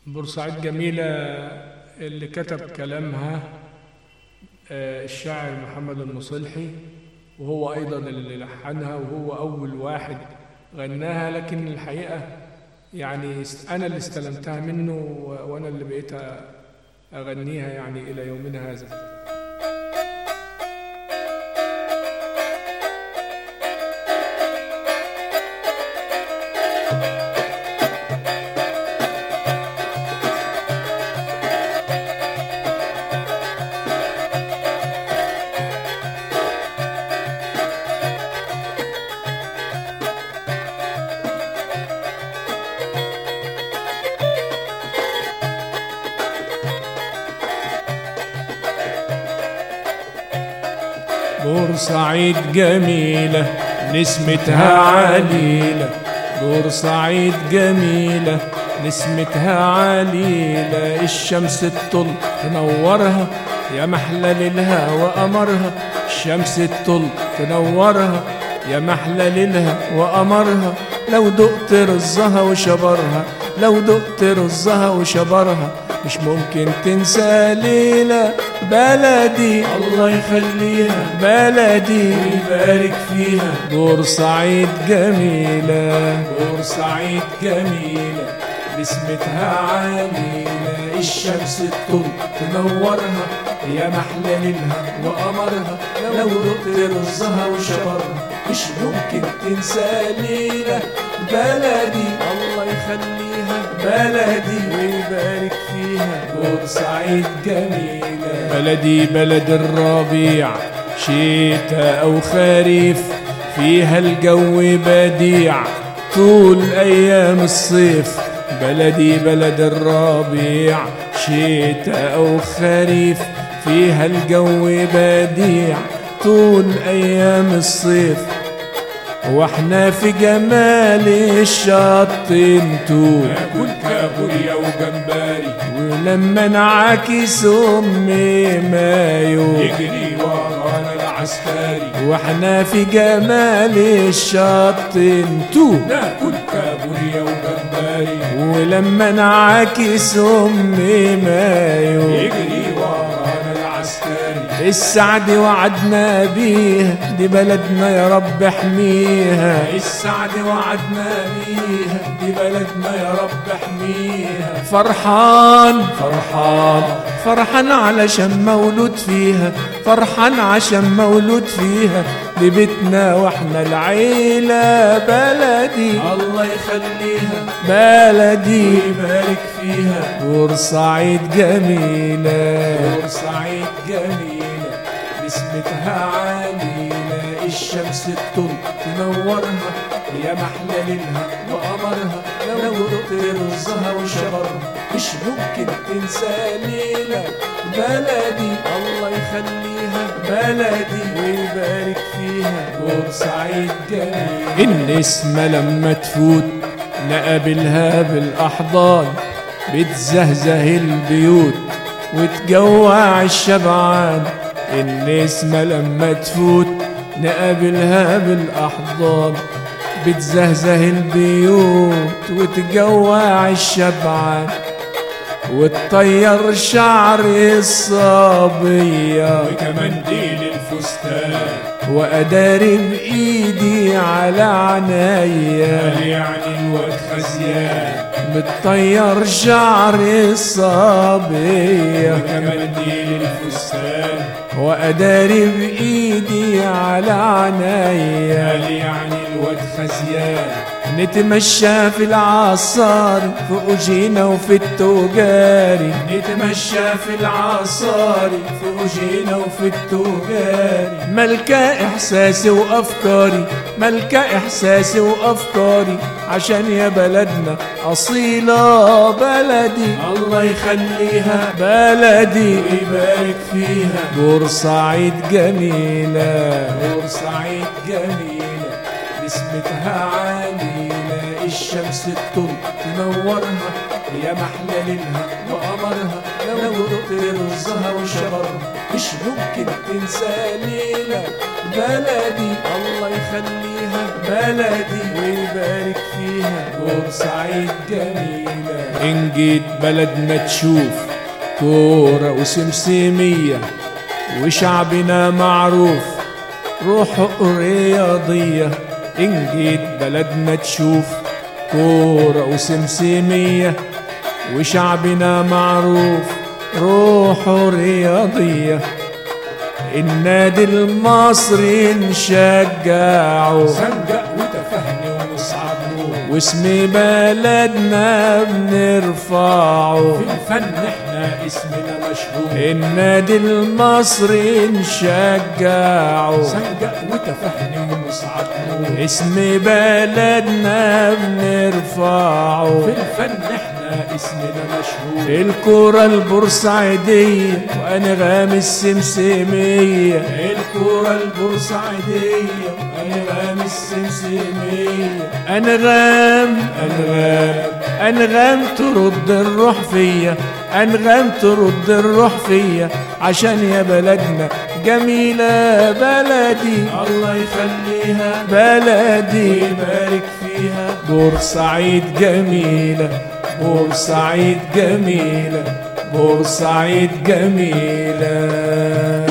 بورسعيد جميلة اللي كتب كلامها آه، الشاعر محمد المصلحي وهو أيضا اللي لحنها وهو أول واحد غناها لكن الحقيقة يعني است- أنا اللي استلمتها منه و- وأنا اللي بقيت أغنيها يعني إلى يومنا هذا بورسعيد جميلة نسمتها عليلة بورسعيد جميلة نسمتها عليلة الشمس الطل تنورها يا محلى ليلها وقمرها الشمس الطل تنورها يا محلى ليلها وقمرها لو دقت رزها وشبرها لو دقت رزها وشبرها مش ممكن تنسى ليلة بلدي الله يخليها بلدي ويبارك فيها بورسعيد جميلة بورسعيد جميلة بسمتها عليلة الشمس الطل تنورها يا محلى ليلها وقمرها لو دقت رزها وشبرها مش ممكن تنسى ليلة بلدي الله يخليها بلدي ويبارك فيها بورسعيد جميلة بلدي بلد الربيع شتاء أو خريف فيها الجو بديع طول أيام الصيف بلدي بلد الربيع شتاء أو خريف فيها الجو بديع طول أيام الصيف واحنا في جمال الشط انتو ناكل كابوريا وجمبري ولما نعاكس امي مايو يجري ورانا العسكري واحنا في جمال الشط انتو ناكل كابوريا وجمبري ولما نعاكس امي مايو يجري ورانا العسكري السعد وعدنا بيها دي بلدنا يا رب احميها السعد وعدنا بيها دي بلدنا يا رب احميها فرحان فرحان فرحان علشان مولود فيها فرحان عشان مولود فيها لبيتنا واحنا العيلة بلدي الله يخليها بلدي ويبارك فيها بورسعيد جميلة بورسعيد جميلة بسمتها عليلة الشمس الطل تنورها يا محلى ليلها وقمرها لو دقت رزها وشبرها مش ممكن تنسى ليلة بلدي الله يخليها بلدي ويبارك فيها بورسعيد جميلة النسمة لما تفوت نقابلها بالأحضان بتزهزه البيوت وتجوع الشبعان النسمة لما تفوت نقابلها بالأحضان بتزهزه البيوت وتجوع الشبعان وتطير شعر الصبية وكمنديل الفستان وأداري بإيدي على عنايا قال يعني الواد خزيان بتطير شعر الصبية وكمنديل الفستان وأداري بإيدي على عنايا قال يعني الواد خزيان نتمشى في العصار في أوجينا وفي التجاري نتمشى في العصار في أوجينا وفي التجاري ملكة إحساسي وأفكاري ملكة إحساسي وأفكاري عشان يا بلدنا أصيلة بلدي الله يخليها بلدي ويبارك فيها بورسعيد جميلة بورسعيد جميلة بسمتها عليلة الشمس الطل تنورها يا محلى ليلها وقمرها لو دقت رزها وشبرها مش ممكن تنسى ليلة بلدي الله يخليها بلدي ويبارك فيها بورسعيد جميلة إن جيت بلدنا تشوف كورة وسمسمية وشعبنا معروف روحه رياضية إن جيت بلدنا تشوف كورة وسمسمية وشعبنا معروف روحه رياضية النادي المصري نشجعه سنجق وتفهني ومصعب نور واسم بلدنا بنرفعه في الفن احنا اسمنا مشهور النادي المصري نشجعه سنجق وتفهني ومصعب نور اسم بلدنا بنرفعه في الفن احنا اسمنا مشهور الكرة البورسعيدية وأنغام السمسمية الكرة البورسعيدية وأنغام السمسمية أنغام أنغام أنغام ترد الروح فيا أنغام ترد الروح فيا عشان يا بلدنا جميلة بلدي الله يخليها بلدي ويبارك فيها بورسعيد جميلة بورسعيد جميلة بورسعيد جميلة